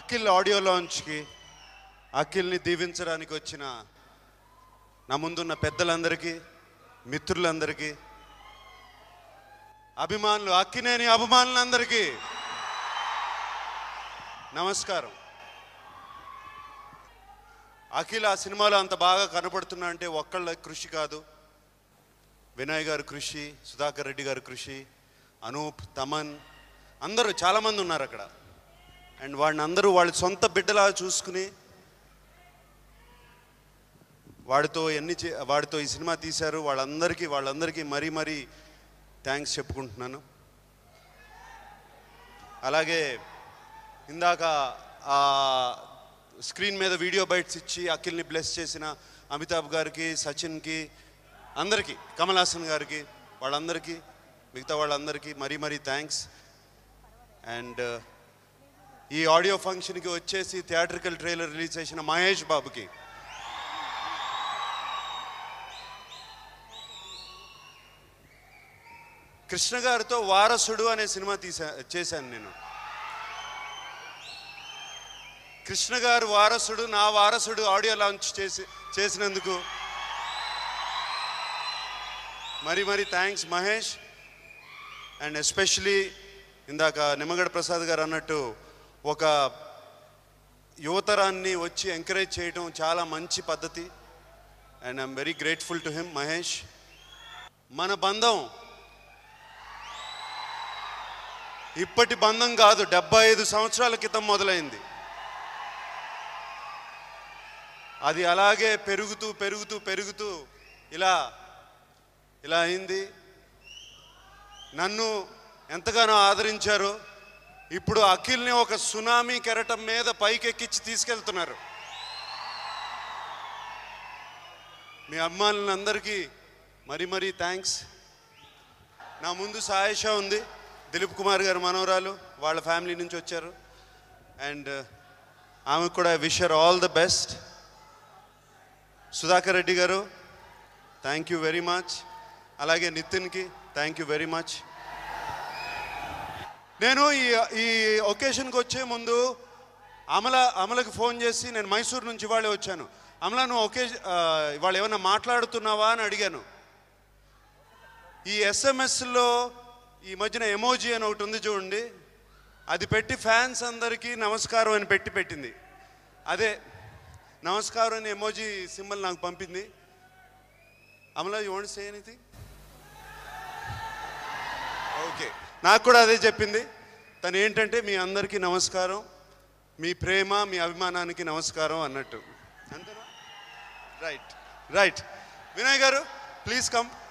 Akhil audio లాంచ్కి అఖిల్ని దీవించడానికి వచ్చిన నా ముందున్న పెద్దలందరికీ మిత్రులందరికీ అభిమానులు అక్కినేని అభిమానులందరికీ నమస్కారం అఖిల్ ఆ సినిమాలో అంత బాగా కనపడుతున్నా అంటే ఒక్కళ్ళ కృషి కాదు వినయ్ గారి కృషి సుధాకర్ రెడ్డి గారి కృషి అనూప్ తమన్ అందరూ చాలామంది ఉన్నారు అక్కడ అండ్ వాడిని అందరూ వాళ్ళ సొంత బిడ్డలా చూసుకుని వాడితో ఎన్ని చే వాడితో ఈ సినిమా తీశారు వాళ్ళందరికీ వాళ్ళందరికీ మరీ మరీ థ్యాంక్స్ చెప్పుకుంటున్నాను అలాగే ఇందాక ఆ స్క్రీన్ మీద వీడియో బైట్స్ ఇచ్చి అఖిల్ని బ్లెస్ చేసిన అమితాబ్ గారికి సచిన్కి అందరికీ కమల్ హాసన్ గారికి వాళ్ళందరికీ మిగతా వాళ్ళందరికీ మరీ మరీ థ్యాంక్స్ అండ్ ఈ ఆడియో ఫంక్షన్కి వచ్చేసి థియేట్రికల్ ట్రైలర్ రిలీజ్ చేసిన మహేష్ బాబుకి కృష్ణ గారితో వారసుడు అనే సినిమా తీసా చేశాను నేను కృష్ణ గారు వారసుడు నా వారసుడు ఆడియో లాంచ్ చేసి చేసినందుకు మరి మరి థ్యాంక్స్ మహేష్ అండ్ ఎస్పెషలీ ఇందాక నిమ్మగడ ప్రసాద్ గారు అన్నట్టు ఒక యువతరాన్ని వచ్చి ఎంకరేజ్ చేయడం చాలా మంచి పద్ధతి and I'm very grateful to him Mahesh మన బంధం ఇప్పటి బంధం కాదు డెబ్బై ఐదు సంవత్సరాల క్రితం మొదలైంది అది అలాగే పెరుగుతూ పెరుగుతూ పెరుగుతూ ఇలా ఇలా అయింది నన్ను ఎంతగానో ఆదరించారు ఇప్పుడు అఖిల్ని ఒక సునామీ కెరటం మీద పైకెక్కించి తీసుకెళ్తున్నారు మీ అభిమానులందరికీ మరీ మరీ థ్యాంక్స్ నా ముందు సాయేష ఉంది దిలీప్ కుమార్ గారు మనవరాలు వాళ్ళ ఫ్యామిలీ నుంచి వచ్చారు అండ్ ఆమెకు కూడా wish her all the best Sudhakar Reddy గారు థ్యాంక్ యూ వెరీ మచ్ అలాగే నితిన్కి థ్యాంక్ యూ వెరీ మచ్ నేను ఈ ఈ ఒకేషన్కి వచ్చే ముందు అమల అమలకి ఫోన్ చేసి నేను మైసూర్ నుంచి ఇవాళే వచ్చాను అమల నువ్వు ఒకే ఇవాళ ఏమైనా మాట్లాడుతున్నావా అని అడిగాను ఈ ఎస్ఎంఎస్లో ఈ మధ్యన ఎమోజీ అని ఒకటి ఉంది చూడండి అది పెట్టి ఫ్యాన్స్ అందరికీ నమస్కారం అని పెట్టి పెట్టింది అదే నమస్కారం అని ఎమోజీ సింబల్ నాకు పంపింది Amala you want say anything okay నాకు కూడా అదే చెప్పింది తను ఏంటంటే మీ అందరికీ నమస్కారం మీ ప్రేమ మీ అభిమానానికి నమస్కారం అన్నట్టు అంతేనా రైట్ రైట్ వినయ్ గారు ప్లీజ్ కమ్